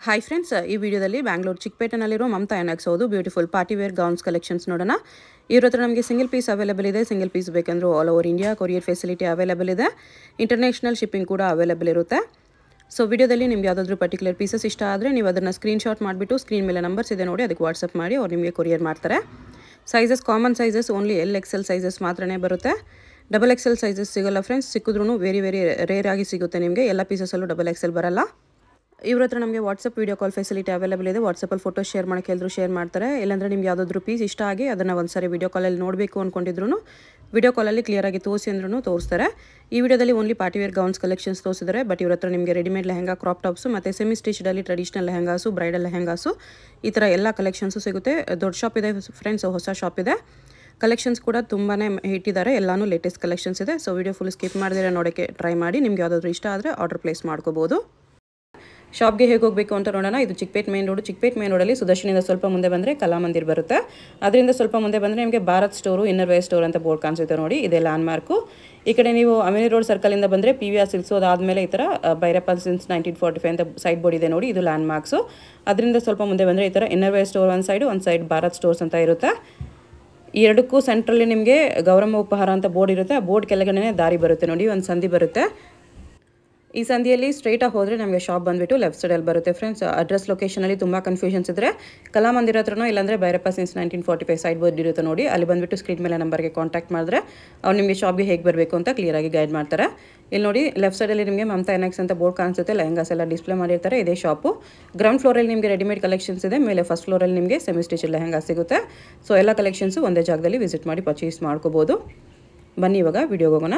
Hi friends ಈ ವಿಡಿಯೋದಲ್ಲಿ Bangalore ಚಿಕ್ಕಪೇಟೆನಲ್ಲಿರೋ Mamata annex ಹೌದು beautiful party wear gowns collections ನೋಡೋಣ ಇವ್ರ ಹತ್ರ ನಮಗೆ ಸಿಂಗಲ್ ಪೀಸ್ ಅವೈಲೇಬಲ್ ಇದೆ ಸಿಂಗಲ್ ಪೀಸ್ ಬೇಕಂದ್ರೂ all over India courier facility available ಇದೆ ಇಂಟರ್ನ್ಯಾಷನಲ್ ಶಿಪ್ಪಿಂಗ್ ಕೂಡ ಅವೈಲೇಬಲ್ ಇರುತ್ತೆ ಸೊ ವಿಡಿಯೋದಲ್ಲಿ ನಿಮ್ಗೆ ಯಾವುದಾದ್ರೂ ಪರ್ಟಿಕ್ಯುಲರ್ ಪೀಸಸ್ ಇಷ್ಟ ಆದರೆ ನೀವು ಅದನ್ನು ಸ್ಕ್ರೀನ್ಶಾಟ್ ಮಾಡಿಬಿಟ್ಟು ಸ್ಕ್ರೀನ್ ಮೇಲೆ ನಂಬರ್ಸ್ ಇದೆ ನೋಡಿ ಅದಕ್ಕೆ ವಾಟ್ಸಪ್ ಮಾಡಿ ಅವ್ರು ನಿಮಗೆ ಕೊರಿಯರ್ ಮಾಡ್ತಾರೆ sizes common sizes only L XL sizes ಮಾತ್ರನೇ ಬರುತ್ತೆ ಡಬಲ್ ಎಕ್ಸೆಲ್ ಸೈಜಸ್ ಸಿಗೋಲ್ಲ ಫ್ರೆಂಡ್ಸ್ ಸಿಕ್ಕಿದ್ರೂ ವೆರಿ ವೆರಿ ರೇರ್ ಆಗಿ ಸಿಗುತ್ತೆ ನಿಮಗೆ ಎಲ್ಲ ಪೀಸಸಲ್ಲೂ ಡಬಲ್ ಎಕ್ಸೆಲ್ ಬರಲ್ಲ ಇವ್ರ ಹತ್ರ ನಮಗೆ WhatsApp video call facility available ಇದೆ ವಾಟ್ಸಪ್ಪಲ್ಲಿ ಫೋಟೋ ಶೇರ್ ಮಾಡೋಕ್ಕೆ ಎಲ್ಲರೂ ಶೇರ್ ಮಾಡ್ತಾರೆ ಇಲ್ಲಾಂದರೆ ನಿಮ್ಗೆ ಯಾವುದಾದ್ರೂ ಪೀಸ್ ಇಷ್ಟ ಆಗಿ ಅದನ್ನು ಒಂದು ಸಾರಿ ವೀಡಿಯೋ ಕಾಲಲ್ಲಿ ನೋಡಬೇಕು ಅಂದ್ಕೊಂಡಿದ್ರು ವೀಡಿಯೋ ಕಾಲಲ್ಲಿ ಕ್ಲಿಯರಾಗಿ ತೋರಿಸಿ ಅಂದ್ರೂ ತೋರಿಸ್ತಾರೆ ಈ ವಿಡಿಯೋದಲ್ಲಿ only party wear gowns collections ತೋರಿಸಿದ್ದಾರೆ ಬಟ್ ಇವ್ರ ಹತ್ರ ನಿಮಗೆ ರೆಡಿಮೇಡ್ ಲೆಹಂಗಾ ಕ್ರಾಪ್ ಟಾಪ್ಸು ಮತ್ತು ಸೆಮಿ ಸ್ಟಿಚ್ಡಲ್ಲಿ ಟ್ರೆಡಿಷನಲ್ ಲೆಹಂಗಾಸು ಬ್ರೈಡಲ್ ಲೆಹಂಗಾಸು ಈ ಥರ ಎಲ್ಲ ಕಲೆಕ್ಷನ್ಸು ಸಿಗುತ್ತೆ ದೊಡ್ಡ ಶಾಪ್ ಇದೆ ಫ್ರೆಂಡ್ಸ್ ಹೊಸ ಶಾಪ್ ಇದೆ ಕಲೆಕ್ಷನ್ಸ್ ಕೂಡ ತುಂಬಾ ಇಟ್ಟಿದ್ದಾರೆ ಎಲ್ಲನೂ ಲೇಟೆಸ್ಟ್ ಕಲೆಕ್ಷನ್ಸ್ ಇದೆ ಸೊ ವಿಡಿಯೋ ಫುಲ್ ಸ್ಕಿಪ್ ಮಾಡಿದ್ರೆ ನೋಡೋಕ್ಕೆ ಟ್ರೈ ಮಾಡಿ ನಿಮ್ಗೆ ಯಾವುದಾದ್ರೂ ಇಷ್ಟ ಆದರೆ ಆರ್ಡರ್ ಪ್ಲೇಸ್ ಮಾಡ್ಕೋಬೋದು ಶಾಪ್ಗೆ ಹೇಗೆ ಹೋಗಬೇಕು ಅಂತ ನೋಡೋಣ ಇದು Chickpet main road Chickpet main ರೋಡಲ್ಲಿ ಸುದರ್ಶನಿಂದ ಸ್ವಲ್ಪ ಮುಂದೆ ಬಂದರೆ ಕಲಾಮಂದಿರ್ ಬರುತ್ತೆ ಅದರಿಂದ ಸ್ವಲ್ಪ ಮುಂದೆ ಬಂದರೆ ನಿಮಗೆ Bharat store inner wear store ಅಂತ ಬೋರ್ಡ್ ಕಾಣಿಸುತ್ತೆ ನೋಡಿ ಇದೆ ಲ್ಯಾಂಡ್ ಮಾರ್ಕು ಈ ಕಡೆ ನೀವು ಅಮಿನಿ ರೋಡ್ ಸರ್ಕಲಿಂದ ಬಂದರೆ ಪಿ ವಿ ಆರ್ ಸಿಲ್ಸು ಅದಾದಮೇಲೆ ಈ ಥರ ಆ, Bhairappa since nineteen forty five ಅಂತ ಸೈಡ್ ಬೋರ್ಡ್ ಇದೆ ನೋಡಿ ಇದು ಲ್ಯಾಂಡ್ ಮಾರ್ಕ್ಸು ಅದರಿಂದ ಸ್ವಲ್ಪ ಮುಂದೆ ಬಂದರೆ ಈ ಥರ ಇನ್ನರ್ ವೇರ್ ಸ್ಟೋರ್ ಒಂದು ಸೈಡು ಒಂದು ಸೈಡ್ ಭಾರತ್ ಸ್ಟೋರ್ಸ್ ಅಂತ ಇರುತ್ತೆ ಈ ಎರಡಕ್ಕೂ ಸೆಂಟ್ರಲ್ಲಿ ನಿಮಗೆ ಗೌರಮ್ಮ ಉಪಹಾರ ಅಂತ ಬೋರ್ಡ್ ಇರುತ್ತೆ ಆ ಬೋರ್ಡ್ ಕೆಳಗಡೆ ದಾರಿ ಬರುತ್ತೆ ನೋಡಿ ಒಂದು ಸಂಧಿ ಬರುತ್ತೆ ಈ ಸಂಧಿಯಲ್ಲಿ ಸ್ಟ್ರೈಟಾಗಿ ಹೋದರೆ ನಮಗೆ ಶಾಪ್ ಬಂದುಬಿಟ್ಟು ಲೆಫ್ಟ್ ಸೈಡಲ್ಲಿ ಬರುತ್ತೆ ಫ್ರೆಂಡ್ಸ್ ಅಡ್ರೆಸ್ ಲೊಕೇಶನಲ್ಲಿ ತುಂಬ ಕನ್ಫ್ಯೂಷನ್ಸ್ ಇದ್ದರೆ ಕಲಾಮಂದಿರ ಹತ್ರನೋ ಇಲ್ಲಾಂದರೆ Bhairappa since nineteen forty five side board ಇರುತ್ತೆ ನೋಡಿ ಅಲ್ಲಿ ಬಂದುಬಿಟ್ಟು ಸ್ಕ್ರೀನ್ ಮೇಲೆ ನಂಬರ್ಗೆ ಕಾಂಟ್ಯಾಕ್ಟ್ ಮಾಡಿದ್ರೆ ಅವ್ರು ನಿಮಗೆ ಶಾಪ್ಗೆ ಹೇಗೆ ಬರಬೇಕು ಅಂತ ಕ್ಲಿಯರಾಗಿ ಗೈಡ್ ಮಾಡ್ತಾರೆ ಇಲ್ಲಿ ನೋಡಿ ಲೆಫ್ಟ್ ಸೈಡಲ್ಲಿ ನಿಮಗೆ ಮಮತಾ ಎನಕ್ಸ್ ಅಂತ ಬೋರ್ಡ್ ಕಾಣಿಸುತ್ತೆ ಲೆಹಂಗಾಸ್ ಎಲ್ಲ ಡಿಸ್ಪ್ಲೇ ಮಾಡಿರ್ತಾರೆ ಇದೇ ಶಾಪು ಗ್ರೌಂಡ್ ಫ್ಲೋರಲ್ಲಿ ನಿಮಗೆ ರೆಡಿಮೇಡ್ ಕಲೆಕ್ಷನ್ಸ್ ಇದೆ ಮೇಲೆ ಫಸ್ಟ್ ಫ್ಲೋರಲ್ಲಿ ನಿಮಗೆ ಸೆಮಿ ಸ್ಟಿಚ್ ಲೆಹಂಗಾ ಸಿಗುತ್ತೆ ಸೊ ಎಲ್ಲ ಕಲೆಕ್ಷನ್ಸು ಒಂದೇ ಜಾಗದಲ್ಲಿ ವಿಸಿಟ್ ಮಾಡಿ ಪರ್ಚೇಸ್ ಮಾಡ್ಕೋಬೋದು ಬನ್ನಿ ಇವಾಗ ವಿಡಿಯೋಗೆ ಹೋಗೋಣ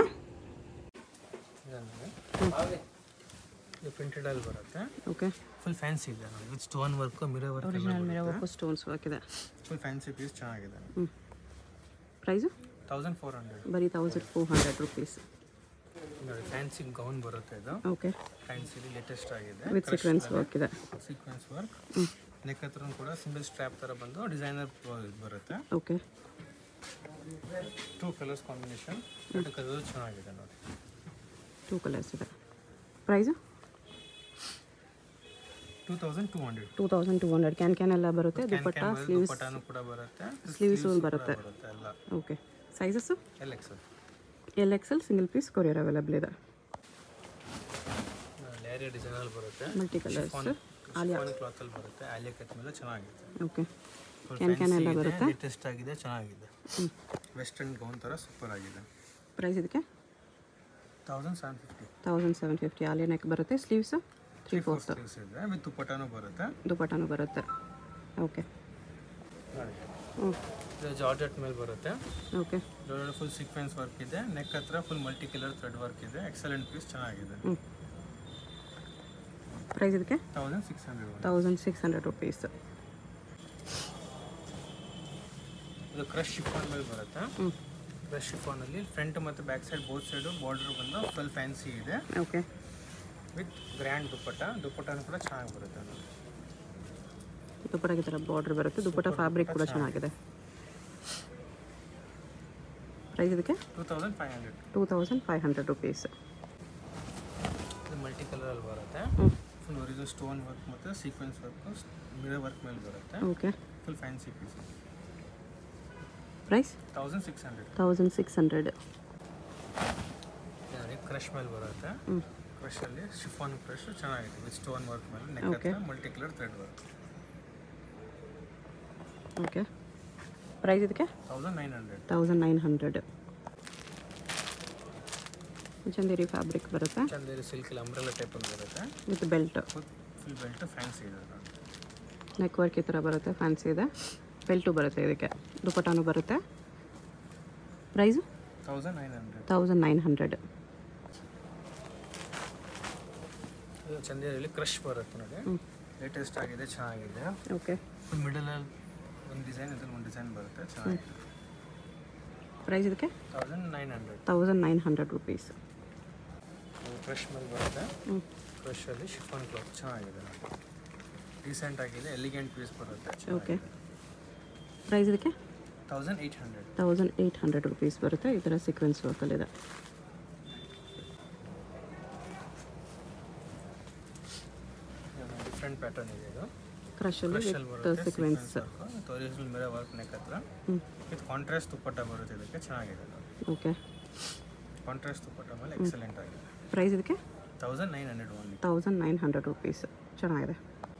ಇದು ಪ್ರಿಂಟೆಡ್ ಅಲ್ಲಿ ಬರುತ್ತೆ ಓಕೆ ಫುಲ್ ಫ್ಯಾನ್ಸಿ ಇದೆ ನೋಡಿ with stone work mirror work original mirror work stones work ಇದೆ ಫುಲ್ ಫ್ಯಾನ್ಸಿ ಪೀಸ್ ಚೆನ್ನಾಗಿದೆ ಹ್ಞೂ ಪ್ರೈಸು ತೌಸಂಡ್ ಫೋರ್ ಹಂಡ್ರೆಡ್ ಬರೀ ತೌಸಂಡ್ ಫೋರ್ ಹಂಡ್ರೆಡ್ ರುಪೀಸ್ ನೋಡಿ ಫ್ಯಾನ್ಸಿ ಗೌನ್ ಬರುತ್ತೆ ಇದು ಓಕೆ ಫ್ಯಾನ್ಸಿಲಿ ಲೇಟೆಸ್ಟ್ ಆಗಿದೆ ವಿತ್ ಸೀಕ್ವೆನ್ಸ್ ವರ್ಕ್ ಇದೆ ಸೀಕ್ವೆನ್ಸ್ ವರ್ಕ್ ನೆಕ್ ಹತ್ರ ಕೂಡ ಸಿಂಗಲ್ ಸ್ಟ್ರಾಪ್ ಥರ ಬಂದು ಡಿಸೈನರ್ ಬರುತ್ತೆ okay two colours combination colour ಚೆನ್ನಾಗಿದೆ ನೋಡಿ ಟೂ ಕಲರ್ಸ್ ಇದೆ price two thousand two hundred two thousand two hundred can can ಎಲ್ಲ ಬರುತ್ತೆ ದುಪ್ಪಟ್ಟ ಸ್ಲೀವ್ಸ್ ಪಟಾನು ಕೂಡ ಬರುತ್ತೆ ಸ್ಲೀವ್ಸು ಬರುತ್ತೆ ಬರುತ್ತೆ ಎಲ್ಲ okay sizes L XL L XL single piece courier available ಇದೆ ಲೇರಿಯ ಡಿಸೈನಲ್ಲಿ ಬರುತ್ತೆ ಮಲ್ಟಿ ಕಲರ್ಸ್ ಕ್ಲಾತ್ ಅಲ್ಲಿ ಬರುತ್ತೆ ಆಲಿಯಾ ಕಟ್ ಮೇಲೆ ಚೆನ್ನಾಗಿದೆ ಓಕೆ ಕ್ಯಾನ್ ಕ್ಯಾನ್ ಎಲ್ಲ ಬರುತ್ತೆ ಲೇಟೆಸ್ಟ್ ಆಗಿದೆ ಚೆನ್ನಾಗಿದೆ ವೆಸ್ಟರ್ನ್ ಗೌನ್ ಥರ ಸೂಪರ್ ಆಗಿದೆ ಪ್ರೈಸ್ ಇದಕ್ಕೆ thousand seven fifty thousand seven fifty Alia neck ಬರುತ್ತೆ ಸ್ಲೀವ್ಸು ತ್ರೀ ಫೋರ್ತ್ ಸ್ಲೀವ್ಸ್ ಇದೆ ವಿತ್ ದುಪ್ಪಟಾನು ಬರುತ್ತೆ ದುಪ್ಪಟ್ಟನೂ ಬರುತ್ತೆ ಓಕೆ ನೋಡಿ ಹ್ಞೂ ಇದು ಜಾರ್ಜೆಟ್ ಮೇಲೆ ಬರುತ್ತೆ ಓಕೆ ಇದರೊಳಗೆ ಫುಲ್ ಸೀಕ್ವೆನ್ಸ್ ವರ್ಕ್ ಇದೆ ನೆಕ್ ಹತ್ರ full multi colour thread work ಇದೆ ಎಕ್ಸಲೆಂಟ್ ಪೀಸ್ ಚೆನ್ನಾಗಿದೆ ಹ್ಞೂ ಪ್ರೈಸ್ ಇದಕ್ಕೆ thousand six hundred thousand six hundred rupees ಇದು ಕ್ರಶ್ ಶಿಫಾನ್ ಮೇಲೆ ಬರುತ್ತೆ ಹ್ಞೂ ಕ್ರಶ್ ಶಿಫಾನಲ್ಲಿ ಫ್ರಂಟ್ ಮತ್ತು back side both side border ಬಂದು ಫುಲ್ ಫ್ಯಾನ್ಸಿ ಇದೆ ಓಕೆ ವಿತ್ ಗ್ರ್ಯಾಂಡ್ ದುಪ್ಪಟ್ಟ ದುಪ್ಪಟ್ಟನು ಕೂಡ ಚೆನ್ನಾಗಿ ಬರುತ್ತೆ ನೋಡಿ ದುಪ್ಪಟ್ಟಾಗೆ ಥರ ಬಾರ್ಡ್ರ್ ಬರುತ್ತೆ ದುಪ್ಪಟ್ಟ ಫ್ಯಾಬ್ರಿಕ್ ಕೂಡ ಚೆನ್ನಾಗಿದೆ ಪ್ರೈಸ್ ಇದಕ್ಕೆ two thousand five hundred two thousand five hundred rupees ಇದು ಮಲ್ಟಿ ಕಲರಲ್ಲಿ ಬರುತ್ತೆ ಹ್ಞೂ ಫುಲ್ ಒರಿಜಿನಲ್ ಸ್ಟೋನ್ ವರ್ಕ್ ಮತ್ತು ಸೀಕ್ವೆನ್ಸ್ ವರ್ಕ್ ಮಿರರ್ ವರ್ಕ್ ಮೇಲೆ ಬರುತ್ತೆ okay full fancy piece price thousand six hundred thousand six hundred crush ಮೇಲೆ ಬರುತ್ತೆ ಹ್ಞೂ ಕ್ರಶಲ್ಲಿ ಶಿಫಾನ್ ಕ್ರಶ್ ಚೆನ್ನಾಗಿದೆ ವಿತ್ ಸ್ಟೋನ್ ವರ್ಕ್ ಮೇಲೆ ನೆಕ್ ಹತ್ರ multi colour thread work okay price ಇದಕ್ಕೆ thousand nine hundred thousand nine hundred Chanderi fabric ಬರುತ್ತೆ ಚಂದೇರಿ ಸಿಲ್ಕಲ್ಲಿ ಅಂಬ್ರೆಲ್ಲ ಟೈಪಲ್ಲಿ ಬರುತ್ತೆ with belt full full belt fancy ಇದೆ ನೆಕ್ ವರ್ಕ್ ಈ ಥರ ಬರುತ್ತೆ ಫ್ಯಾನ್ಸಿ ಇದೆ ಬೆಲ್ಟು ಬರುತ್ತೆ ಇದಕ್ಕೆ ದುಪ್ಪಟಾನು ಬರುತ್ತೆ price thousand nine hundred thousand nine hundred ಇದು ಚಂದೇರಿಯಲ್ಲಿ ಕ್ರಶ್ ಬರುತ್ತೆ ನೋಡಿ ಹ್ಞೂ ಲೇಟೆಸ್ಟ್ ಆಗಿದೆ ಚೆನ್ನಾಗಿದೆ ಓಕೆ ಫುಲ್ ಮಿಡಲಲ್ಲಿ ಒಂದು ಡಿಸೈನ್ ಇದ್ರಲ್ಲಿ ಒಂದು ಡಿಸೈನ್ ಬರುತ್ತೆ ಚೆನ್ನಾಗಿದೆ ಪ್ರೈಸ್ ಇದಕ್ಕೆ thousand nine hundred thousand nine hundred rupees crush ಮೇಲೆ ಬರುತ್ತೆ ಹ್ಞೂ ಕ್ರಶಲ್ಲಿ ಶಿಫಾನ್ ಕ್ಲಾತ್ ಚೆನ್ನಾಗಿದೆ ರೀಸೆಂಟ್ ಆಗಿದೆ ಎಲಿಗೆಂಟ್ ಪೀಸ್ ಬರುತ್ತೆ ಓಕೆ ಪ್ರೈಸ್ ಇದಕ್ಕೆ thousand eight hundred thousand eight hundred rupees ಬರುತ್ತೆ ಈ ಥರ ಸೀಕ್ವೆನ್ಸ್ ವರ್ಕಲ್ಲಿದೆ ಡಿಫ್ರೆಂಟ್ ಪ್ಯಾಟರ್ನ್ ಇದೆ ಇದು ಕ್ರಶಲ್ಲಿ Crush ಅಲ್ಲಿ ವಿತ್ ಬರುತ್ತೆ sequence sequence original mirror work neck ಹತ್ರ ಹ್ಞೂ ವಿತ್ ಕಾಂಟ್ರಾಸ್ಟ್ ದುಪ್ಪಟ್ಟ ಬರುತ್ತೆ ಇದಕ್ಕೆ ಚೆನ್ನಾಗಿದೆ ಇದು ಓಕೆ ಕಾಂಟ್ರಾಸ್ಟ್ ದುಪ್ಪಟ್ಟ ಮೇಲೆ ಎಕ್ಸಲೆಂಟ್ ಆಗಿದೆ ಪ್ರೈಸ್ ಇದಕ್ಕೆ thousand nine hundred only thousand nine hundred rupees ಚೆನ್ನಾಗಿದೆ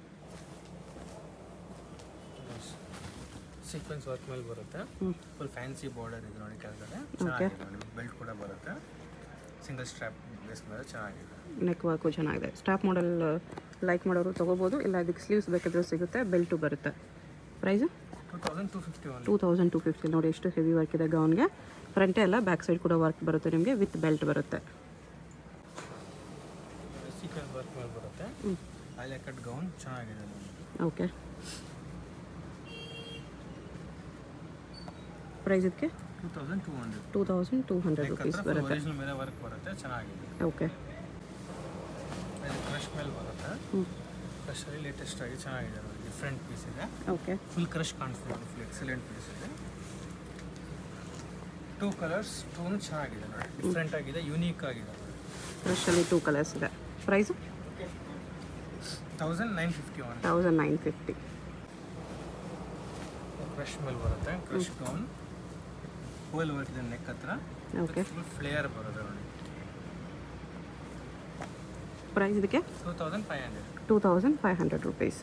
ಸೀಕ್ವೆನ್ಸ್ ವರ್ಕ್ ಮೇಲೆ ಬರುತ್ತೆ ಹ್ಞೂ ಫುಲ್ ಫ್ಯಾನ್ಸಿ ಬಾರ್ಡರ್ ಇದೆ ನೋಡಿ ಕೆಳಗಡೆ ಚೆನ್ನಾಗಿದೆ ನೋಡಿ ಬೆಲ್ಟ್ ಕೂಡ ಬರುತ್ತೆ ಸಿಂಗಲ್ ಸ್ಟ್ರಾಪ್ ಬೇಸ್ ಮೇಲೆ ಚೆನ್ನಾಗಿದೆ ನೆಕ್ ವರ್ಕು ಚೆನ್ನಾಗಿದೆ ಸ್ಟಾಪ್ ಮಾಡಲ್ ಲೈಕ್ ಮಾಡೋರು ತೊಗೋಬೋದು ಇಲ್ಲ ಇದಕ್ಕೆ ಸ್ಲೀವ್ಸ್ ಬೇಕಾದರೂ ಸಿಗುತ್ತೆ ಬೆಲ್ಟು ಬರುತ್ತೆ price two thousand two fifty one two thousand two fifty ನೋಡಿ ಎಷ್ಟು ಹೆವಿ ವರ್ಕ್ ಇದೆ ಗೌನ್ಗೆ ಫ್ರಂಟೇ ಎಲ್ಲ ಬ್ಯಾಕ್ ಸೈಡ್ ಕೂಡ ವರ್ಕ್ ಬರುತ್ತೆ ನಿಮಗೆ ವಿತ್ ಬೆಲ್ಟ್ ಬರುತ್ತೆ ಸೀಕ್ವೆನ್ಸ್ ವರ್ಕ್ ಮೇಲೆ ಬರುತ್ತೆ ಹ್ಞೂ ಅಲ್ಲಿ ಕಟ್ ಗೌನ್ ಚೆನ್ನಾಗಿದೆ ನೋಡಿ ಓಕೆ ಪ್ರೈಸ್ ಇದಕ್ಕೆ two thousand two hundred two thousand two hundred rupees ಬರುತ್ತೆ ಒರಿಜಿನಲ್ ಮೇಲೆ ವರ್ಕ್ ಬರುತ್ತೆ ಚೆನ್ನಾಗಿದೆ ಓಕೆ ಇದು ಕ್ರಶ್ ಮೇಲೆ ಬರುತ್ತೆ ಹ್ಞೂ ಕ್ರಶಲ್ಲಿ ಲೇಟೆಸ್ಟ್ ಆಗಿ ಚೆನ್ನಾಗಿದೆ ನೋಡಿ ಡಿಫ್ರೆಂಟ್ ಪೀಸ್ ಇದೆ ಓಕೆ ಫುಲ್ ಕ್ರಶ್ ಕಾಣಿಸ್ತಿದೆ ನೋಡಿ ಫುಲ್ ಎಕ್ಸಲೆಂಟ್ ಪೀಸ್ ಇದೆ ಟೂ ಕಲರ್ಸ್ ಟೂನು ಚೆನ್ನಾಗಿದೆ ನೋಡಿ ಡಿಫ್ರೆಂಟ್ ಆಗಿದೆ ಯೂನೀಕ್ ಆಗಿದೆ ನೋಡಿ ಫ್ರೆಶಲ್ಲಿ ಟೂ ಕಲರ್ಸ್ ಇದೆ price thousand nine fifty one thousand nine fifty crush ಮೇಲೆ ಬರುತ್ತೆ ಕ್ರಶ್ ಗೌನ್ ಹೋಲ್ ವರ್ಕ್ ಇದೆ ನೆಕ್ ಹತ್ರ ಓಕೆ ಫುಲ್ ಫ್ಲೇಯರ್ ಬರುತ್ತೆ ನೋಡಿ ಪ್ರೈಸ್ ಇದಕ್ಕೆ two thousand five hundred two thousand five hundred rupees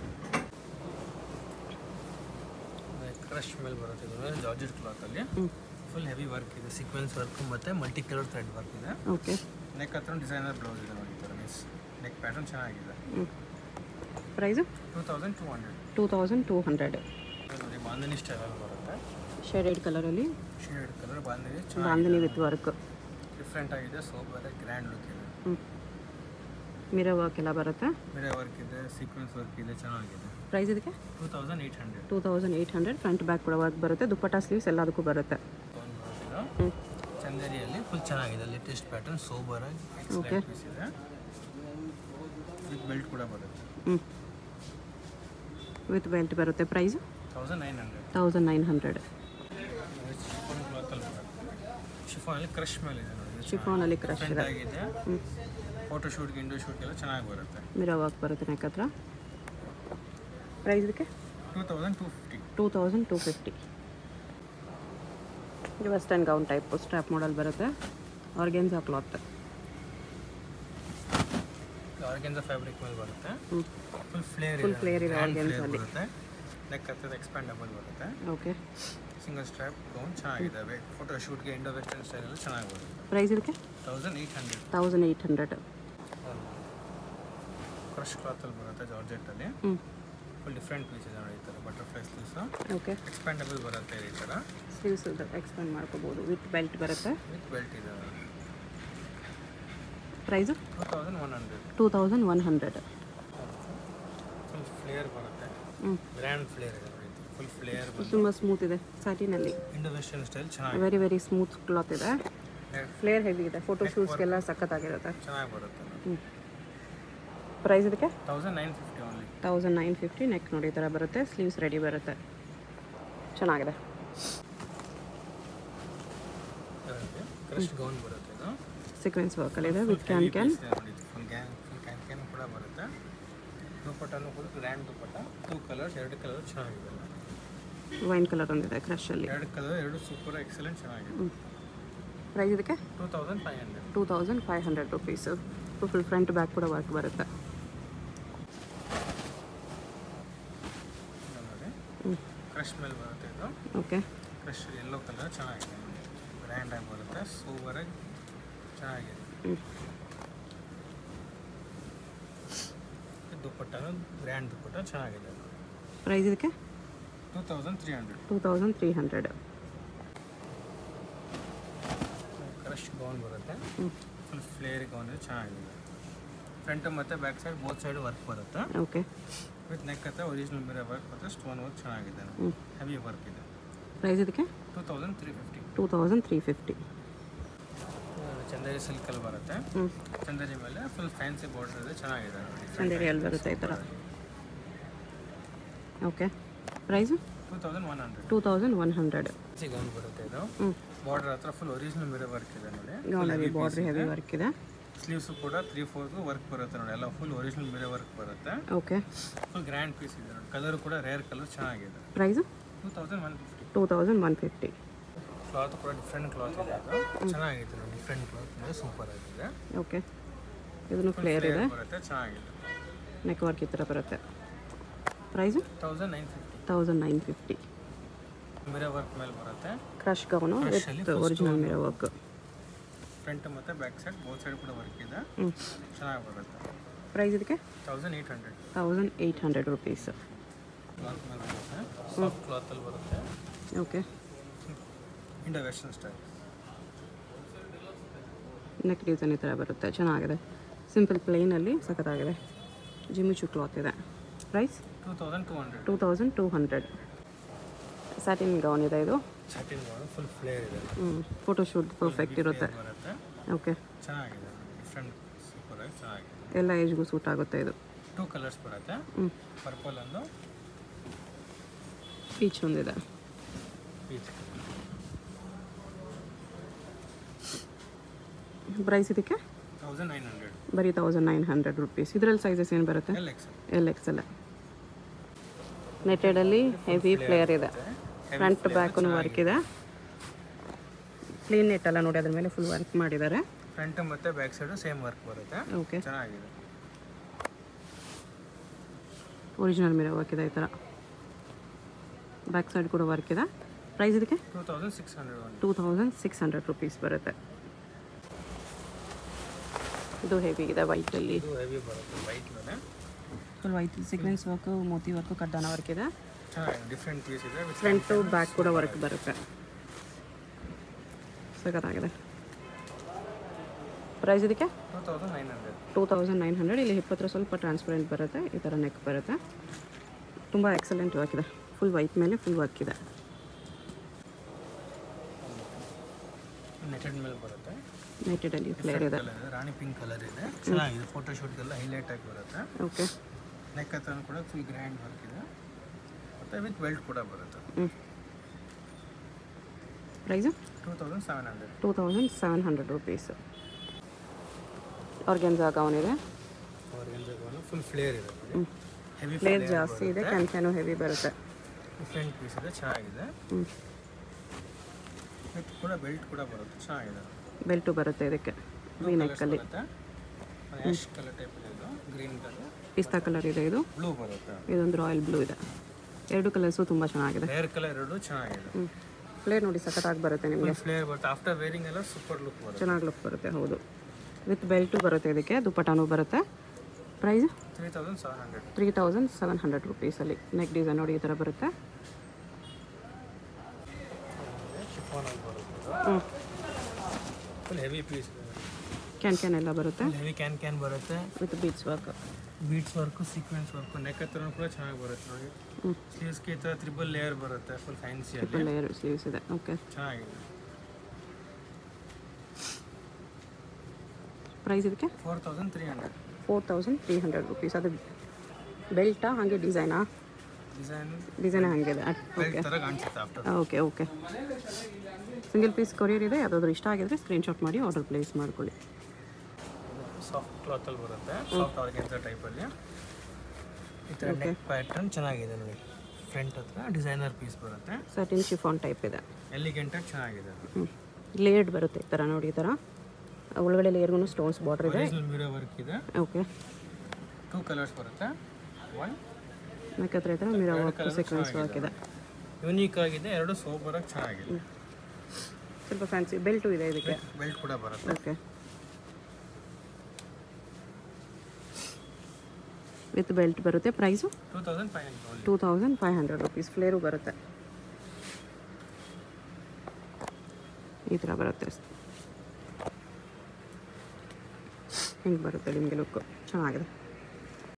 crush ಮೇಲೆ ಬರುತ್ತೆ ಇದು ಜಾರ್ಜೆಟ್ ಕ್ಲಾತಲ್ಲಿ ಹ್ಞೂ ಫುಲ್ ಹೆವಿ ವರ್ಕ್ ಇದೆ ಸೀಕ್ವೆನ್ಸ್ ವರ್ಕ್ ಮತ್ತು ಮಲ್ಟಿ ಕಲರ್ ಥ್ರೆಡ್ ವರ್ಕ್ ಇದೆ ಓಕೆ ನೆಕ್ ಹತ್ರ ಡಿಸೈನರ್ ಬ್ಲೌಸ್ ಇದೆ ನೋಡಿ ಈ ಥರ ಮೀನ್ಸ್ ನೆಕ್ ಪ್ಯಾಟರ್ನ್ ಚೆನ್ನಾಗಿದೆ ಹ್ಞೂ price two thousand two hundred two thousand two hundred ನೋಡಿ ಬಾಂಧನಿ ಸ್ಟೈಲಲ್ಲಿ ಬರುತ್ತೆ ಶೇಡೆಡ್ ಕಲರಲ್ಲಿ ಶೇಡ್ ಕಲರ್ ಬಾಂಧನಿ ಚೆನ್ನಾಗಿ ಬಾಂಧನಿ ವಿತ್ ವರ್ಕ್ ಡಿಫ್ರೆಂಟ್ ಆಗಿದೆ ಸೋಬರ್ ಗ್ರ್ಯಾಂಡ್ ಲುಕ್ ಇದೆ ಹ್ಞೂ ಮಿರೋ ವರ್ಕ್ ಎಲ್ಲ ಬರುತ್ತೆ ಬೇರೆ ವರ್ಕ್ ಇದೆ ಸೀಕ್ವೆನ್ಸ್ ವರ್ಕ್ ಇದೆ ಚೆನ್ನಾಗಿದೆ ಪ್ರೈಸ್ ಇದಕ್ಕೆ two thousand eight hundred two thousand eight hundred front back ಕೂಡ ವರ್ಕ್ ಬರುತ್ತೆ ದುಪ್ಪಟ್ಟ ಸ್ಲೀವ್ಸ್ ಎಲ್ಲದಕ್ಕೂ ಬರುತ್ತೆ ಹ್ಞೂ ಚಂದೇರಿಯಲ್ಲಿ ಫುಲ್ ಚೆನ್ನಾಗಿದೆ ಲೇಟೆಸ್ಟ್ ಪ್ಯಾಟರ್ನ್ ಸೋಬರ್ ಆಗಿ Okay. ಪೀಸ್ ಇದೆ ವಿತ್ ಬೆಲ್ಟ್ ಕೂಡ ಬರುತ್ತೆ ಹ್ಞೂ ವಿತ್ ಬೆಲ್ಟ್ ಬರುತ್ತೆ price thousand nine hundred thousand nine hundred chiffon ಕ್ಲಾತಲ್ಲಿ ಬರುತ್ತೆ ಶಿಫಾನಲ್ಲಿ ಕ್ರಶ್ ಮೇಲೆ ಇದೆ ನೋಡಿ ಶಿಫಾನಲ್ಲಿ ಕ್ರಶ್ ಡಿಫ್ರೆಂಟ್ ಇದೆ ಆಗಿದೆ ಹ್ಞೂ ಫೋಟೋ ಶೂಟ್ಗೆ ಇಂಡೋ ಶೂಟ್ಗೆಲ್ಲ ಚೆನ್ನಾಗಿ ಬರುತ್ತೆ ಮಿರೋ ವರ್ಕ್ ಬರುತ್ತೆ ನೆಕ್ ಹತ್ರ ಪ್ರೈಸ್ ಇದಕ್ಕೆ two thousand two fifty two thousand two fifty ಇದು western gown type strap model ಬರುತ್ತೆ ಆರ್ಗೆನ್ಸಾ ಕ್ಲಾತ್ ಆರ್ಗೆನ್ಸ ಫ್ಯಾಬ್ರಿಕ್ ಮೇಲೆ ಬರುತ್ತೆ ಹ್ಞೂ ಫುಲ್ ಫ್ಲೇರ್ Full flare ಇದೆ Grand organza flare ಅಲ್ಲಿ. ಬರುತ್ತೆ ನೆಕ್ ಹತ್ತದ ಎಕ್ಸ್ಪ್ಯಾಂಡಬಲ್ ಬರುತ್ತೆ ಓಕೆ ಸಿಂಗಲ್ ಸ್ಟ್ರಾಪ್ ಗೌನ್ ಚೆನ್ನಾಗಿದ್ದಾವೆ ಫೋಟೋ ಶೂಟ್ಗೆ ಇಂಡೋ ವೆಸ್ಟರ್ನ್ ಸ್ಟೈಲೆಲ್ಲ ಚೆನ್ನಾಗಿ ಬರುತ್ತೆ ಪ್ರೈಸ್ ಇದಕ್ಕೆ thousand eight hundred thousand eight hundred crush ಕ್ಲಾತಲ್ಲಿ ಬರುತ್ತೆ ಜಾರ್ಜೆಟ್ಟಲ್ಲಿ ಹ್ಞೂ ಫುಲ್ ಡಿಫ್ರೆಂಟ್ ಪೀಸ್ ಇದೆ ನೋಡಿ ಈ ಥರ ಬಟರ್ಫ್ಲೈ ಸ್ಲೀವ್ಸು ಓಕೆ ಎಕ್ಸ್ಪ್ಯಾಂಡಬಲ್ ಬರುತ್ತೆ ಈ ಥರ ಸ್ಲೀವ್ಸ್ ಎಕ್ಸ್ಪೆಂಡ್ ಮಾಡ್ಕೋಬೋದು ವಿತ್ ಬೆಲ್ಟ್ ಬರುತ್ತೆ ವಿತ್ ಬೆಲ್ಟ್ ಇದೆ price two thousand one hundred two thousand one hundred full flare ಬರುತ್ತೆ ಹ್ಞೂ ಗ್ರ್ಯಾಂಡ್ ಫ್ಲೇಯರ್ ಇದೆ ನೋಡಿ ಫುಲ್ ಫ್ಲೇಯರ್ ಬಂದು ತುಂಬ ಸ್ಮೂತ್ ಇದೆ ಸ್ಯಾಟಿನಲ್ಲಿ ಇಂಡೋ ವೆಸ್ಟರ್ನ್ ಸ್ಟೈಲ್ ಚೆನ್ನಾಗಿ ವೆರಿ ವೆರಿ ಸ್ಮೂತ್ ಕ್ಲಾತ್ ಇದೆ ಫ್ಲೇರ್ ಹೆವಿ ಇದೆ ಫೋಟೋ ಶೂಟ್ಸ್ಗೆಲ್ಲ ಸಖತ್ತಾಗಿರುತ್ತೆ ಚೆನ್ನಾಗಿ ಬರುತ್ತೆ ಹ್ಞೂ ಪ್ರೈಸ್ ಇದಕ್ಕೆ thousand nine fifty only thousand nine fifty neck ನೋಡಿ ಈ ಥರ ಬರುತ್ತೆ ಸ್ಲೀವ್ಸ್ ರೆಡಿ ಬರುತ್ತೆ ಚೆನ್ನಾಗಿದೆ ಕ್ರಶ್ ಗೌನ್ ಬರುತ್ತೆ ಇದು ಸೀಕ್ವೆನ್ಸ್ ವರ್ಕಲ್ಲಿದೆ ವಿತ್ ಕ್ಯಾನ್ ಕ್ಯಾನ್ ಫುಲ್ ಗ್ಯಾನ್ ಫುಲ್ ಕ್ಯಾನ್ ಕ್ಯಾನ್ ಕೂಡ ಬರುತ್ತೆ ದುಪ್ಪಟ್ಟನು ಕೂಡ ಗ್ರ್ಯಾಂಡ್ ದುಪ್ಪಟ್ಟ ಟೂ ಕಲರ್ಸ್ ಎರಡು ಕಲರ್ ಚೆನ್ನಾಗಿದೆ ವೈನ್ ಕಲರ್ ಒಂದಿದೆ ಕ್ರಶಲ್ಲಿ ಎರಡು ಕಲರ್ ಎರಡು ಸೂಪರ್ ಎಕ್ಸಲೆಂಟ್ ಚೆನ್ನಾಗಿದೆ ಹ್ಞೂ ಪ್ರೈಸ್ ಇದಕ್ಕೆ two thousand five hundred two thousand five hundred rupees full front back ಕೂಡ ವರ್ಕ್ ಬರುತ್ತೆ ನೋಡಿ ಹ್ಞೂ ಕ್ರಶ್ ಮೇಲೆ ಬರುತ್ತೆ ಇದು ಓಕೆ ಕ್ರಶ್ ಯೆಲ್ಲೋ ಕಲರ್ ಚೆನ್ನಾಗಿದೆ ಗ್ರ್ಯಾಂಡ್ ಆಗಿ ಬರುತ್ತೆ ಸೂಪರಾಗಿ ಚೆನ್ನಾಗಿದೆ ಹ್ಞೂ ದುಪ್ಪಟ್ಟನು ಗ್ರ್ಯಾಂಡ್ ದುಪ್ಪಟ್ಟ ಚೆನ್ನಾಗಿದೆ ಪ್ರೈಸ್ ಇದಕ್ಕೆ two thousand three hundred two thousand three hundred crush gown ಬರುತ್ತೆ ಹ್ಞೂ ಫುಲ್ ಫ್ಲೇರ್ ಗೌನ್ ಇದೆ ಚೆನ್ನಾಗಿದೆ ಫ್ರಂಟ್ ಮತ್ತು back side both side work ಬರುತ್ತೆ ಓಕೆ ವಿತ್ ನೆಕ್ ಹತ್ರ ಒರಿಜಿನಲ್ ಬೇರೆ ವರ್ಕ್ ಮತ್ತು ಸ್ಟೋನ್ ವರ್ಕ್ ಚೆನ್ನಾಗಿದೆ ಹ್ಞೂ ಹೆವಿ ವರ್ಕ್ ಇದೆ ಪ್ರೈಸ್ ಇದಕ್ಕೆ two thousand three fifty two thousand three fifty Chanderi ಸಿಲ್ಕಲ್ಲಿ ಬರುತ್ತೆ ಹ್ಞೂ ಚಂದೇರಿ ಮೇಲೆ ಫುಲ್ ಫ್ಯಾನ್ಸಿ ಬಾರ್ಡರ್ ಇದೆ ಚೆನ್ನಾಗಿದೆ ನೋಡಿ ಚಂದೇರಿಯಲ್ಲಿ ಬರುತ್ತೆ ಈ ಥರ okay price two thousand one hundred two thousand one hundred gown ಬರುತ್ತೆ ಇದು ಹ್ಞೂ ಬಾರ್ಡರ್ ಹತ್ರ ಫುಲ್ ಒರಿಜಿನಲ್ ಮಿರರ್ ವರ್ಕ್ ಇದೆ ನೋಡಿ ಗೌನಲ್ಲಿ ಬಾರ್ಡ್ರ್ ಹೆವಿ ವರ್ಕ್ ಇದೆ ಸ್ಲೀವ್ಸು ಕೂಡ ತ್ರೀ ಫೋರ್ಗೂ ವರ್ಕ್ ಬರುತ್ತೆ ನೋಡಿ ಎಲ್ಲ ಫುಲ್ ಒರಿಜಿನಲ್ ಬೇರೆ ವರ್ಕ್ ಬರುತ್ತೆ ಓಕೆ ಫುಲ್ ಗ್ರ್ಯಾಂಡ್ ಪೀಸ್ ಇದೆ ನೋಡಿ ಕಲರ್ ಕೂಡ ರೇರ್ ಕಲರ್ ಚೆನ್ನಾಗಿದೆ price two thousand one fifty two thousand one fifty cloth ಕೂಡ ಡಿಫ್ರೆಂಟ್ ಕ್ಲಾತ್ ಇದೆ ಅದು ಚೆನ್ನಾಗಿದೆ ನೋಡಿ ಡಿಫ್ರೆಂಟ್ ಕ್ಲಾತ್ ಇದೆ ಸೂಪರ್ ಆಗಿದೆ ಓಕೆ ಇದನ್ನು ಫ್ಲೇರ್ ಇದೆ ಬರುತ್ತೆ ಚೆನ್ನಾಗಿದೆ ನೆಕ್ ವರ್ಕ್ ಈ ಥರ ಬರುತ್ತೆ price thousand nine fifty thousand nine fifty ಬೇರೆ ವರ್ಕ್ ಮೇಲೆ ಬರುತ್ತೆ ಕ್ರಶ್ ಗೌನು Crush ಅಲ್ಲಿ with original mirror work front ಮತ್ತು ಬ್ಯಾಕ್ ಸೈಡ್ ಬೋತ್ ಸೈಡ್ ಕೂಡ ವರ್ಕ್ ಇದೆ ಹ್ಞೂ ಚೆನ್ನಾಗಿ ಬರುತ್ತೆ ಪ್ರೈಸ್ ಇದಕ್ಕೆ thousand eight hundred thousand eight hundred rupees cloth ಮೇಲೆ ಬರುತ್ತೆ ಸಾಫ್ಟ್ ಕ್ಲಾತಲ್ಲಿ ಬರುತ್ತೆ okay Indo western style neck design ಈ ಥರ ಬರುತ್ತೆ ಚೆನ್ನಾಗಿದೆ ಸಿಂಪಲ್ ಪ್ಲೇನಲ್ಲಿ ಸಖತ್ತಾಗಿದೆ ಜಿಮಿಚು ಕ್ಲಾತ್ ಇದೆ price two thousand two hundred two thousand two hundred satin gown ಇದೆ ಇದು ಸಟಿನ್ ಫುಲ್ ಫ್ಲೇರ್ ಇದೆ ಹ್ಞೂ ಫೋಟೋಶೂಟ್ ಪರ್ಫೆಕ್ಟ್ ಇರುತ್ತೆ ಬರುತ್ತೆ ಓಕೆ ಚೆನ್ನಾಗಿದೆ ಡಿಫ್ರೆಂಟ್ ಸೂಪರ್ ಆಗಿ ಚೆನ್ನಾಗಿದೆ ಎಲ್ಲ ಏಜ್ಗೂ ಸೂಟ್ ಆಗುತ್ತೆ ಇದು ಟೂ ಕಲರ್ಸ್ ಬರುತ್ತೆ ಹ್ಞೂ ಪರ್ಪಲ್ ಒಂದು ಪೀಚ್ ಒಂದಿದೆ ಪೀಚ್ ಪ್ರೈಸ್ ಇದಕ್ಕೆ ತೌಸಂಡ್ ನೈನ್ ಹಂಡ್ರೆಡ್ ಬರೀ ತೌಸಂಡ್ ನೈನ್ ಹಂಡ್ರೆಡ್ ರುಪೀಸ್ ಇದರಲ್ಲಿ ಸೈಜಸ್ ಏನು ಬರುತ್ತೆ ಎಲ್ ಎಕ್ಸ್ ಎಲ್ ಎಕ್ಸ್ ಎಲ್ಲ ನೆಟೆಡಲ್ಲಿ ಹೆವಿ ಫ್ಲೇಯರ್ ಇದೆ ಫ್ರಂಟ್ ಬ್ಯಾಕು ವರ್ಕ್ ಇದೆ ಕ್ಲೀನ್ ನೆಟ್ ಎಲ್ಲ ನೋಡಿ ಅದ್ರ ಮೇಲೆ ಫುಲ್ ವರ್ಕ್ ಮಾಡಿದ್ದಾರೆ ಫ್ರಂಟ್ ಮತ್ತು ಬ್ಯಾಕ್ ಸೈಡು ಸೇಮ್ ವರ್ಕ್ ಬರುತ್ತೆ ಓಕೆ ಚೆನ್ನಾಗಿದೆ ಒರಿಜಿನಲ್ ಮಿರೋ ವರ್ಕ್ ಇದೆ ಈ ಥರ ಬ್ಯಾಕ್ ಸೈಡ್ ಕೂಡ ವರ್ಕ್ ಇದೆ ಪ್ರೈಸ್ ಇದಕ್ಕೆ two thousand six hundred one two thousand six hundred rupees ಬರುತ್ತೆ ಇದು ಹೆವಿ ಇದೆ ವೈಟಲ್ಲಿ ಇದು ಹೆವಿ ಬರುತ್ತೆ ವೈಟ್ ಮೇಲೆ ಫುಲ್ ವೈಟ್ ಸೀಕ್ವೆನ್ಸ್ ವರ್ಕು ಮೋತಿ ವರ್ಕು ಕಡ್ಡಾನ ವರ್ಕ್ ಇದೆ ಚೆನ್ನಾಗಿದೆ ಡಿಫ್ರೆಂಟ್ ಪೀಸ್ ಇದೆ ವಿತ್ ಫ್ರಂಟು ಬ್ಯಾಕ್ ಕೂಡ ವರ್ಕ್ ಬರುತ್ತೆ ಸಖತ್ತಾಗಿದೆ ಪ್ರೈಸ್ ಇದಕ್ಕೆ two thousand nine hundred two thousand nine hundred ಇಲ್ಲಿ ಹಿಪ್ ಹತ್ರ ಸ್ವಲ್ಪ ಟ್ರಾನ್ಸ್ಪರೆಂಟ್ ಬರುತ್ತೆ ಈ ಥರ ನೆಕ್ ಬರುತ್ತೆ ತುಂಬ ಎಕ್ಸಲೆಂಟ್ ವರ್ಕ್ ಇದೆ ಫುಲ್ ವೈಟ್ ಮೇಲೆ ಫುಲ್ ವರ್ಕ್ ಇದೆ ನೆಟೆಡ್ ಮೇಲೆ ಬರುತ್ತೆ ನೈಟೆಡಲ್ಲಿ ಫ್ಲೇರ್ ಇದೆ ಕಲರ್ ಇದೆ ರಾಣಿ ಪಿಂಕ್ ಕಲರ್ ಇದೆ ಚೆನ್ನಾಗಿದೆ ಫೋಟೋಶೂಟ್ಗೆಲ್ಲ ಹೈಲೈಟ್ ಆಗಿ ಬರುತ್ತೆ ಓಕೆ ನೆಕ್ ಹತ್ರ ಕೂಡ ಫುಲ್ ಗ್ರ್ಯಾಂಡ್ ವರ್ಕ್ ಇದೆ ಮತ್ತು ವಿತ್ ಬೆಲ್ಟ್ ಕೂಡ ಬರುತ್ತೆ ಹ್ಞೂ price two thousand seven hundred two thousand seven hundred rupees organza gown ಇದೆ ಅವ್ರಿಗೆ ಫುಲ್ ಫ್ಲೇರ್ ಇದೆ ಹ್ಞೂ ಹೆವಿ ಫ್ಲೇರ್ ಜಾಸ್ತಿ ಇದೆ ಕ್ಯಾನ್ ಕ್ಯಾನು ಹೆವಿ ಬರುತ್ತೆ ಡಿಫ್ರೆಂಟ್ ಪೀಸ್ ಇದೆ ಚೆನ್ನಾಗಿದೆ ಹ್ಞೂ ವಿತ್ ಕೂಡ ಬೆಲ್ಟ್ ಕೂಡ ಬರುತ್ತೆ ಚೆನ್ನಾಗಿದೆ ಬೆಲ್ಟು ಬರುತ್ತೆ ಇದಕ್ಕೆ ವಿ ನೆಕ್ಕಲ್ಲಿ ಬರುತ್ತೆ ಆ್ಯಶ್ ಕಲರ್ ಟೈಪ್ ಇದೆ ಇದು ಗ್ರೀನ್ ಕಲರ್ ಪಿಸ್ತಾ ಕಲರ್ ಇದೆ ಇದು ಬ್ಲೂ ಬರುತ್ತೆ ಇದೊಂದು ರಾಯಲ್ ಬ್ಲೂ ಇದೆ ಎರಡು ಕಲರ್ಸು ತುಂಬ ಚೆನ್ನಾಗಿದೆ ಹೇರ್ ಕಲರ್ ಎರಡು ಚೆನ್ನಾಗಿದೆ ಹ್ಞೂ ಫ್ಲೇರ್ ನೋಡಿ ಸಖತ್ತಾಗಿ ಬರುತ್ತೆ ನಿಮಗೆ ಫುಲ್ ಫ್ಲೇರ್ ಬರುತ್ತೆ ಆಫ್ಟರ್ ವೇರಿಂಗ್ ಎಲ್ಲ ಸೂಪರ್ ಲುಕ್ ಬರುತ್ತೆ ಚೆನ್ನಾಗಿ ಲುಕ್ ಬರುತ್ತೆ ಹೌದು ವಿತ್ ಬೆಲ್ಟು ಬರುತ್ತೆ ಇದಕ್ಕೆ ದುಪ್ಪಟಾನು ಬರುತ್ತೆ price three thousand seven hundred three thousand seven hundred ರುಪೀಸಲ್ಲಿ ನೆಕ್ ಡಿಸೈನ್ ನೋಡಿ ಈ ಥರ ಬರುತ್ತೆ ಶಿಫಾನಲ್ಲಿ ಬರುತ್ತೆ ಹ್ಞೂ ಫುಲ್ ಹೆವಿ ಪೀಸ್ ಇದೆ ಕ್ಯಾನ್ ಕ್ಯಾನ್ ಎಲ್ಲ ಬರುತ್ತೆ ಫುಲ್ ಹೆವಿ ಕ್ಯಾನ್ ಕ್ಯಾನ್ ಬರುತ್ತೆ with beads work beads work sequins work neck ಹತ್ರ ಕೂಡ ಚೆನ್ನಾಗಿ ಬರುತ್ತೆ ನೋಡಿ ಹ್ಞೂ ಸ್ಲೀವ್ಸ್ಗೆ ಈ ಥರ ತ್ರಿಬಲ್ ಲೇಯರ್ ಬರುತ್ತೆ ಫುಲ್ ಫ್ಯಾನ್ಸಿಯಲ್ಲಿ ಟ್ರಿಪಲ್ ಲೇಯರ್ ಸ್ಲೀವ್ಸ್ ಇದೆ ಓಕೆ ಚೆನ್ನಾಗಿದೆ ಪ್ರೈಸ್ ಇದಕ್ಕೆ four thousand three hundred four thousand three hundred rupees ಅದು ಬೆಲ್ಟಾ ಹಾಗೆ ಡಿಸೈನಾ ಡಿಸೈನ್ ಡಿಸೈನ್ ಹಾಗಿದೆ ಬೆಲ್ಟ್ ಓಕೆ ಥರ ಕಾಣಿಸುತ್ತೆ after okay okay single piece courier ಇದೆ ಯಾವುದಾದ್ರು ಇಷ್ಟ ಆಗಿದ್ರೆ ಸ್ಕ್ರೀನ್ಶಾಟ್ ಮಾಡಿ ಆರ್ಡರ್ ಪ್ಲೇಸ್ ಮಾಡ್ಕೊಳ್ಳಿ ಸಾಫ್ಟ್ ಕ್ಲಾತಲ್ಲಿ ಬರುತ್ತೆ ಸಾಫ್ಟ್ ಆರ್ಗೆನ್ಸ ಟೈಪಲ್ಲಿ ಈ ಥರ ನೆಕ್ ಪ್ಯಾಟರ್ನ್ ಚೆನ್ನಾಗಿದೆ ನೋಡಿ ಫ್ರಂಟ್ ಹತ್ರ ಡಿಸೈನರ್ ಪೀಸ್ ಬರುತ್ತೆ ಸಟಿನ್ ಶಿಫಾನ್ ಟೈಪ್ ಇದೆ ಎಲಿಗೆಂಟಾಗಿ ಚೆನ್ನಾಗಿದೆ ಹ್ಞೂ ಲೇಯರ್ಡ್ ಬರುತ್ತೆ ಈ ಥರ ನೋಡಿ ಈ ಥರ ಒಳಗಡೆ ಲೇಯರ್ಗೂ ಸ್ಟೋನ್ಸ್ ಬಾರ್ಡರ್ ಇದೆ ಒರಿಜಿನಲ್ ಮಿರೋ ವರ್ಕ್ ಇದೆ ಓಕೆ ಟೂ ಕಲರ್ಸ್ ಬರುತ್ತೆ ಒನ್ ನೆಕ್ ಹತ್ರ ಈ ಥರ ಮಿರೋ ವರ್ಕ್ ಸೀಕ್ವೆನ್ಸ್ ವರ್ಕ್ ಇದೆ ಯೂನಿಕ್ ಆಗಿದೆ ಎರಡು ಸೋಬರಾಗಿ ಚೆನ್ನಾಗಿದೆ ಸ್ವಲ್ಪ ಫ್ಯಾನ್ಸಿ ಬೆಲ್ಟು ಇದೆ ಇದಕ್ಕೆ ಬೆಲ್ಟ್ ಕೂಡ ಬರುತ್ತೆ ಓಕೆ ವಿತ್ ಬೆಲ್ಟ್ ಬರುತ್ತೆ price two thousand five hundred two thousand five hundred rupees flare ಬರುತ್ತೆ ಈ ಥರ ಬರುತ್ತೆ ಹಿಂಗೆ ಬರುತ್ತೆ ನಿಮಗೆ ಲುಕ್ಕು ಚೆನ್ನಾಗಿದೆ